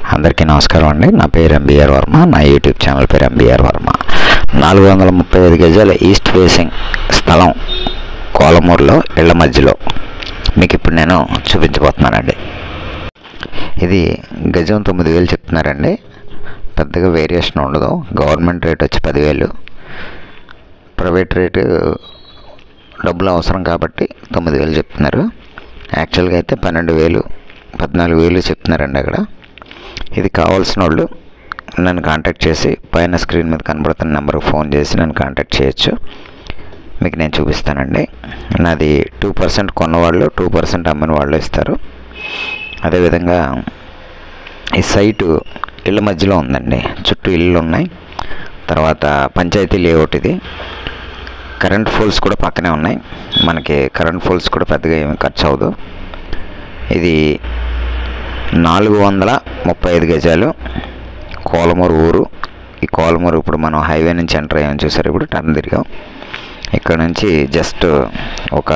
అందరికీ నమస్కారం అండి నా పేరు ఎంబీఆర్ వర్మ నా యూట్యూబ్ ఛానల్ పేరు ఎంబీఆర్ వర్మ నాలుగు వందల ముప్పై ఐదు గజాల ఈస్ట్ ఫేసింగ్ స్థలం కోలమూరులో ఇళ్ల మధ్యలో మీకు ఇప్పుడు నేను చూపించబోతున్నానండి ఇది గజం తొమ్మిది వేలు చెప్తున్నారండి పెద్దగా వేరియేషన్ ఉండదు గవర్నమెంట్ రేట్ వచ్చి పదివేలు ప్రైవేట్ రేటు డబ్బులు అవసరం కాబట్టి తొమ్మిది వేలు చెప్తున్నారు యాక్చువల్గా అయితే పన్నెండు వేలు పద్నాలుగు వేలు చెప్తున్నారండి అక్కడ ఇది కావాల్సిన వాళ్ళు నన్ను కాంటాక్ట్ చేసి పైన స్క్రీన్ మీద కనబడుతున్న నెంబర్కి ఫోన్ చేసి నన్ను కాంటాక్ట్ చేయొచ్చు మీకు నేను చూపిస్తానండి నాది టూ పర్సెంట్ కొన్నవాళ్ళు టూ పర్సెంట్ అమ్మిన వాళ్ళు ఇస్తారు అదేవిధంగా ఈ సైటు ఇళ్ళ మధ్యలో ఉందండి చుట్టూ ఇళ్ళు ఉన్నాయి తర్వాత పంచాయతీ లేఅవుట్ ఇది కరెంట్ పోల్స్ కూడా పక్కనే ఉన్నాయి మనకి కరెంట్ పోల్స్ కూడా పెద్దగా ఏమి ఖర్చు అవ్వదు ఇది నాలుగు వందల ముప్పై ఐదు గజాలు కోలమూరు ఊరు ఈ కోలమూరు ఇప్పుడు మనం హైవే నుంచి ఎంటర్ అయ్యామని చూసారు ఇప్పుడు టర్న్ తిరిగాం ఇక్కడ నుంచి జస్ట్ ఒక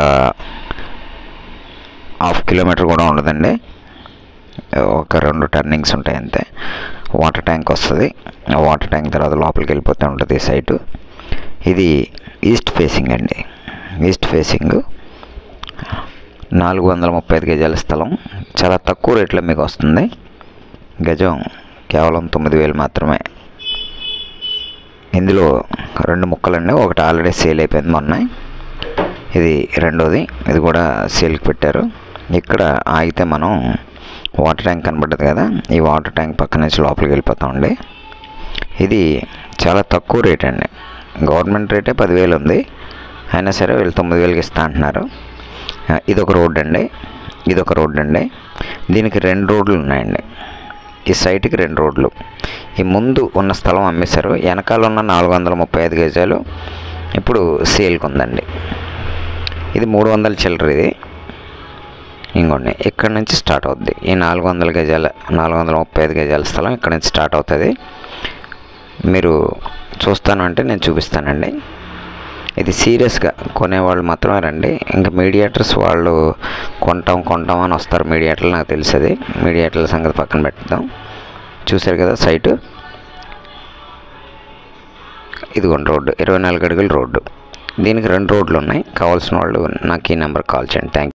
హాఫ్ కిలోమీటర్ కూడా ఉండదండి ఒక రెండు టర్నింగ్స్ ఉంటాయి అంతే వాటర్ ట్యాంక్ వస్తుంది వాటర్ ట్యాంక్ తర్వాత లోపలికి వెళ్ళిపోతూ ఉంటుంది ఈ సైటు ఇది ఈస్ట్ ఫేసింగ్ అండి ఈస్ట్ ఫేసింగ్ నాలుగు వందల ముప్పై ఐదు గజాల స్థలం చాలా తక్కువ రేట్లో మీకు వస్తుంది గజం కేవలం తొమ్మిది వేలు మాత్రమే ఇందులో రెండు ముక్కలండి ఒకటి ఆల్రెడీ సేల్ అయిపోయింది మొన్న ఇది రెండోది ఇది కూడా సేల్కి పెట్టారు ఇక్కడ ఆగితే మనం వాటర్ ట్యాంక్ కనబడ్డది కదా ఈ వాటర్ ట్యాంక్ పక్క నుంచి లోపలికి వెళ్ళిపోతామండి ఇది చాలా తక్కువ రేట్ అండి గవర్నమెంట్ రేటే పదివేలు ఉంది అయినా సరే వీళ్ళు తొమ్మిది వేలకి ఇస్తా అంటున్నారు ఆ, ఇదొక రోడ్ అండి ఇదొక రోడ్ అండి దీనికి రెండు రోడ్లు ఉన్నాయండి ఈ సైట్కి రెండు రోడ్లు ఈ ముందు ఉన్న స్థలం అమ్మేశారు వెనకాల ఉన్న నాలుగు వందల ముప్పై ఐదు గజాలు ఇప్పుడు సేల్కి ఉందండి ఇది మూడు వందల చిల్లర ఇది ఇంకోండి ఇక్కడ నుంచి స్టార్ట్ అవుద్ది ఈ నాలుగు వందల గజాల నాలుగు వందల ముప్పై ఐదు గజాల స్థలం ఇక్కడ నుంచి స్టార్ట్ అవుతుంది మీరు చూస్తాను అంటే నేను చూపిస్తానండి ఇది సీరియస్గా కొనేవాళ్ళు మాత్రమే రండి ఇంకా మీడియేటర్స్ వాళ్ళు కొంటాం కొంటాం అని వస్తారు మీడియేటర్లు నాకు తెలిసేది మీడియేటర్ల సంగతి పక్కన పెట్టుదాం చూశారు కదా సైటు ఇదిగోండి రోడ్డు ఇరవై నాలుగు అడుగుల రోడ్డు దీనికి రెండు రోడ్లు ఉన్నాయి కావాల్సిన వాళ్ళు నాకు ఈ నెంబర్ కాల్ చేయండి థ్యాంక్